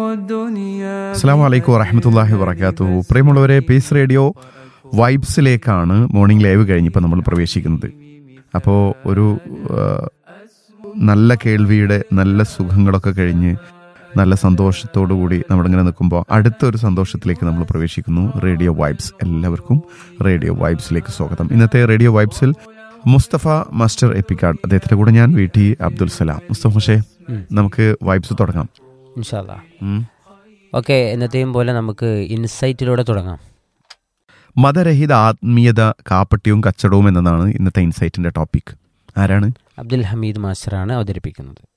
الدنيا അസ്സാം വലൈക്കും വറഹമത്തല്ലാഹി വബർക്കാത്തു പ്രിയമുള്ളവരെ പീസ് റേഡിയോ വൈബ്സിലേക്കാണ് മോർണിംഗ് ലൈവ് കഴിഞ്ഞിപ്പോൾ നമ്മൾ പ്രവേശിക്കുന്നത് അപ്പോൾ ഒരു ആ, നല്ല കേൾവിയുടെ നല്ല സുഖങ്ങളൊക്കെ കഴിഞ്ഞ് നല്ല സന്തോഷത്തോടു കൂടി നമ്മളിങ്ങനെ നിൽക്കുമ്പോൾ അടുത്തൊരു സന്തോഷത്തിലേക്ക് നമ്മൾ പ്രവേശിക്കുന്നു റേഡിയോ വൈബ്സ് എല്ലാവർക്കും റേഡിയോ വൈബ്സിലേക്ക് സ്വാഗതം ഇന്നത്തെ റേഡിയോ വൈബ്സിൽ മുസ്തഫ മാസ്റ്റർ എപ്പിക്കാർഡ് അദ്ദേഹത്തിന്റെ കൂടെ ഞാൻ വി ടി അബ്ദുൽ സലാം മുസ്തഫ ഷേ ഉം. നമുക്ക് വൈബ്സ് തുടങ്ങാം ഇൻഷാല്ലാ ഉം. ഓക്കെ എന്നത്തെയും പോലെ നമുക്ക് ഇൻസൈറ്റിലൂടെ തുടങ്ങാം മതരഹിത ആത്മീയത കാപ്പട്യവും കച്ചടവും എന്നതാണ് ഇന്നത്തെ ഇൻസൈറ്റിന്റെ ടോപ്പിക് ആരാണ് അബ്ദുൽ ഹമീദ് മാസ്റ്ററാണ് അവതരിപ്പിക്കുന്നത്